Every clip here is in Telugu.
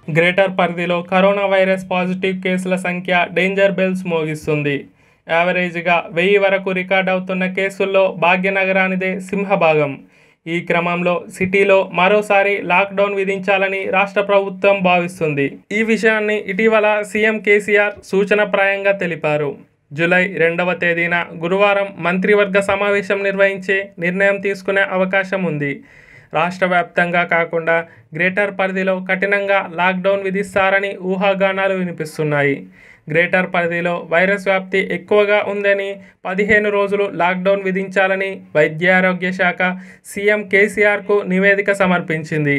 గ్రేటర్ పరిధిలో కరోనా వైరస్ పాజిటివ్ కేసుల సంఖ్య డేంజర్ బెల్స్ మోగిస్తుంది యావరేజ్గా వెయ్యి వరకు రికార్డ్ అవుతున్న కేసుల్లో భాగ్యనగరానిదే సింహభాగం ఈ క్రమంలో సిటీలో మరోసారి లాక్డౌన్ విధించాలని రాష్ట్ర ప్రభుత్వం భావిస్తుంది ఈ విషయాన్ని ఇటీవల సీఎం కేసీఆర్ సూచనప్రాయంగా తెలిపారు జూలై రెండవ తేదీన గురువారం మంత్రివర్గ సమావేశం నిర్వహించి నిర్ణయం తీసుకునే అవకాశం ఉంది రాష్ట్ర వ్యాప్తంగా కాకుండా గ్రేటర్ పరిధిలో కఠినంగా లాక్డౌన్ విధిస్తారని ఊహాగానాలు వినిపిస్తున్నాయి గ్రేటర్ పరిధిలో వైరస్ వ్యాప్తి ఎక్కువగా ఉందని పదిహేను రోజులు లాక్డౌన్ విధించాలని వైద్యారోగ్య శాఖ సీఎం కేసీఆర్కు నివేదిక సమర్పించింది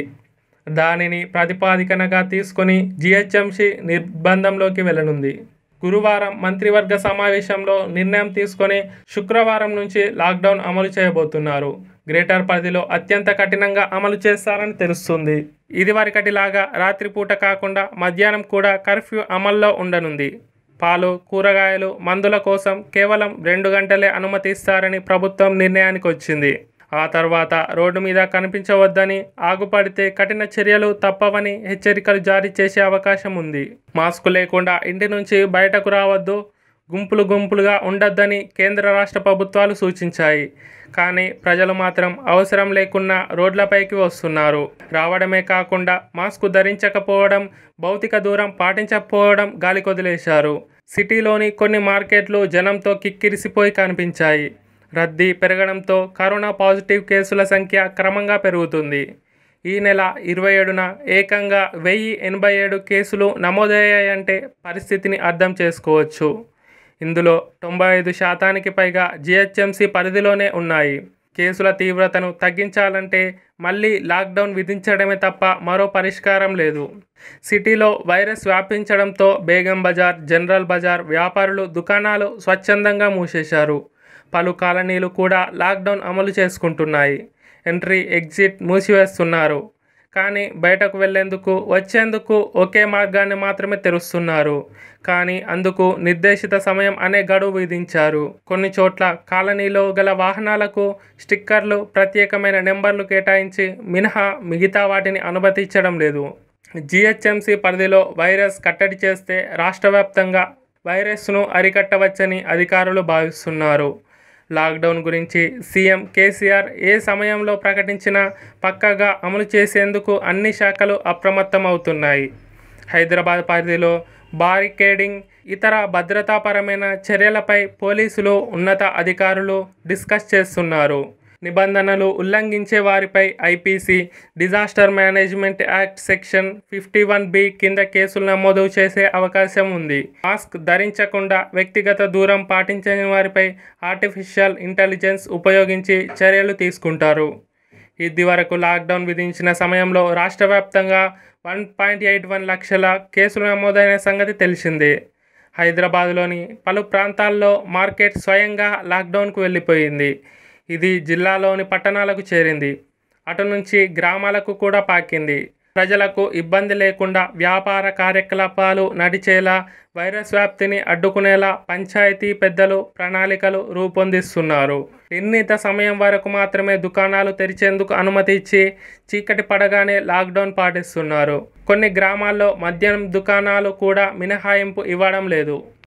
దానిని ప్రతిపాదికనగా తీసుకొని జిహెచ్ఎంసి నిర్బంధంలోకి వెళ్ళనుంది గురువారం మంత్రివర్గ సమావేశంలో నిర్ణయం తీసుకొని శుక్రవారం నుంచి లాక్డౌన్ అమలు చేయబోతున్నారు గ్రేటర్ పరిధిలో అత్యంత కఠినంగా అమలు చేస్తారని తెలుస్తుంది ఇదివరకటిలాగా రాత్రిపూట కాకుండా మధ్యాహ్నం కూడా కర్ఫ్యూ అమల్లో ఉండనుంది పాలు కూరగాయలు మందుల కోసం కేవలం రెండు గంటలే అనుమతిస్తారని ప్రభుత్వం నిర్ణయానికి వచ్చింది ఆ తర్వాత రోడ్డు మీద కనిపించవద్దని ఆగుపడితే కఠిన చర్యలు తప్పవని హెచ్చరికలు జారీ చేసే అవకాశం ఉంది మాస్క్ లేకుండా ఇంటి నుంచి బయటకు రావద్దు గుంపులు గుంపులుగా ఉండొద్దని కేంద్ర రాష్ట్ర ప్రభుత్వాలు సూచించాయి కానీ ప్రజలు మాత్రం అవసరం లేకున్నా రోడ్లపైకి వస్తున్నారు రావడమే కాకుండా మాస్క్ ధరించకపోవడం భౌతిక దూరం పాటించకపోవడం గాలికొదిలేశారు సిటీలోని కొన్ని మార్కెట్లు జనంతో కిక్కిరిసిపోయి కనిపించాయి రద్దీ పెరగడంతో కరోనా పాజిటివ్ కేసుల సంఖ్య క్రమంగా పెరుగుతుంది ఈ నెల ఇరవై ఏడున ఏకంగా వెయ్యి ఎనభై ఏడు కేసులు నమోదయ్యాయంటే పరిస్థితిని అర్థం చేసుకోవచ్చు ఇందులో తొంభై ఐదు శాతానికి పైగా జిహెచ్ఎంసి పరిధిలోనే ఉన్నాయి కేసుల తీవ్రతను తగ్గించాలంటే మళ్ళీ లాక్డౌన్ విధించడమే తప్ప మరో పరిష్కారం లేదు సిటీలో వైరస్ వ్యాపించడంతో బేగం బజార్ జనరల్ బజార్ వ్యాపారులు దుకాణాలు స్వచ్ఛందంగా మూసేశారు పలు కాలనీలు కూడా లాక్డౌన్ అమలు చేసుకుంటున్నాయి ఎంట్రీ ఎగ్జిట్ మూసివేస్తున్నారు కానీ బయటకు వెళ్లేందుకు వచ్చేందుకు ఒకే మార్గాన్ని మాత్రమే తెరుస్తున్నారు కానీ అందుకు నిర్దేశిత సమయం అనే గడువు విధించారు కొన్ని చోట్ల కాలనీలో గల వాహనాలకు స్టిక్కర్లు ప్రత్యేకమైన నెంబర్లు కేటాయించి మినహా మిగతా వాటిని అనుమతించడం లేదు జిహెచ్ఎంసి పరిధిలో వైరస్ కట్టడి చేస్తే రాష్ట్ర వ్యాప్తంగా వైరస్ను అరికట్టవచ్చని అధికారులు భావిస్తున్నారు లాక్డౌన్ గురించి సీఎం కేసీఆర్ ఏ సమయంలో ప్రకటించినా పక్కగా అమలు చేసేందుకు అన్ని శాఖలు అప్రమత్తమవుతున్నాయి హైదరాబాద్ పరిధిలో బారికేడింగ్ ఇతర భద్రతాపరమైన చర్యలపై పోలీసులు ఉన్నత అధికారులు డిస్కస్ చేస్తున్నారు నిబంధనలు ఉల్లంఘించే వారిపై IPC disaster management act section fifty one B కింద కేసులు నమోదు చేసే అవకాశం ఉంది మాస్క్ ధరించకుండా వ్యక్తిగత దూరం పాటించని వారిపై ఆర్టిఫిషియల్ ఇంటెలిజెన్స్ ఉపయోగించి చర్యలు తీసుకుంటారు ఇది వరకు లాక్డౌన్ విధించిన సమయంలో రాష్ట్ర వ్యాప్తంగా వన్ పాయింట్ ఎయిట్ వన్ లక్షల కేసులు నమోదైన సంగతి తెలిసిందే హైదరాబాద్లోని పలు ప్రాంతాల్లో మార్కెట్ స్వయంగా లాక్డౌన్కు వెళ్ళిపోయింది ఇది జిల్లాలోని పట్టణాలకు చేరింది అటు నుంచి గ్రామాలకు కూడా పాకింది ప్రజలకు ఇబ్బంది లేకుండా వ్యాపార కార్యకలాపాలు నడిచేలా వైరస్ వ్యాప్తిని అడ్డుకునేలా పంచాయతీ పెద్దలు ప్రణాళికలు రూపొందిస్తున్నారు నిర్ణీత సమయం వరకు మాత్రమే దుకాణాలు తెరిచేందుకు అనుమతి ఇచ్చి చీకటి పడగానే లాక్డౌన్ పాటిస్తున్నారు కొన్ని గ్రామాల్లో మద్యం దుకాణాలు కూడా మినహాయింపు ఇవ్వడం లేదు